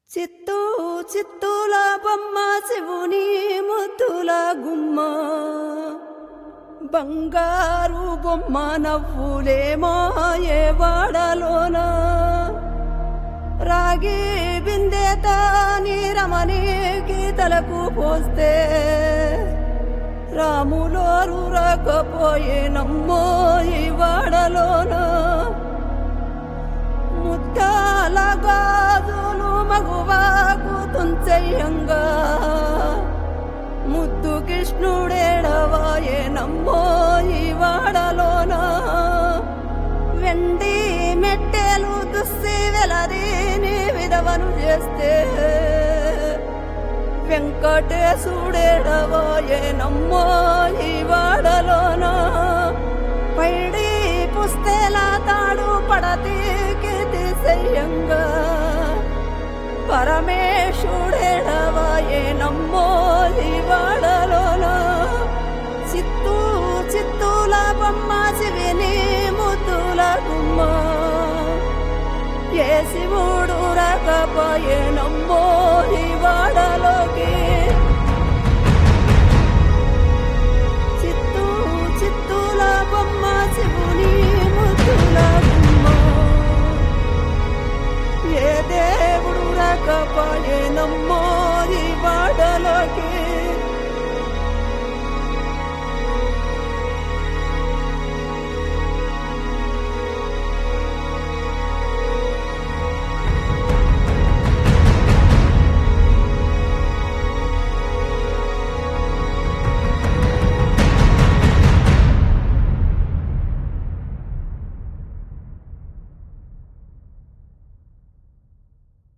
చిత్తూ చిత్తూల బొమ్మ శివుని ముద్దుల గుమ్మ బంగారు బొమ్మ నవ్వులే మాయే వాడలోన రాగి బిందెత నీరమణి గీతలకు పోస్తే రాములోరు రాకపోయే నమ్మో ఈ వాడలోన ముత్యాల గాజులు మగువాకు తుంచెయ్యంగా ముద్దు కృష్ణుడేడవాయే నమ్మో ఈ వాడలోన వెండి మెట్టెలు దుస్సి వెలదీని విధవను చేస్తే వెంకటేశుడేడవాయే నమ్మో ఈ వాడలోన పైడి పుస్తెల తాడు పడతీకి తీసేయంగా పరమేశుడేడవాయే నమ్మో ఈ వాడలోన చిత్తూ చిత్తూల బొమ్మ శివిని ముద్దుల గుమ్మ ఏ శివుడు రాకపోయే నమ్మో ఈ వాడలోకి చిత్తూ చిత్తూల బొమ్మ శివుని ముద్దుల గుమ్మ ఏ దేవుడు రాకపోయే నమ్మో ఈ వాడలోకి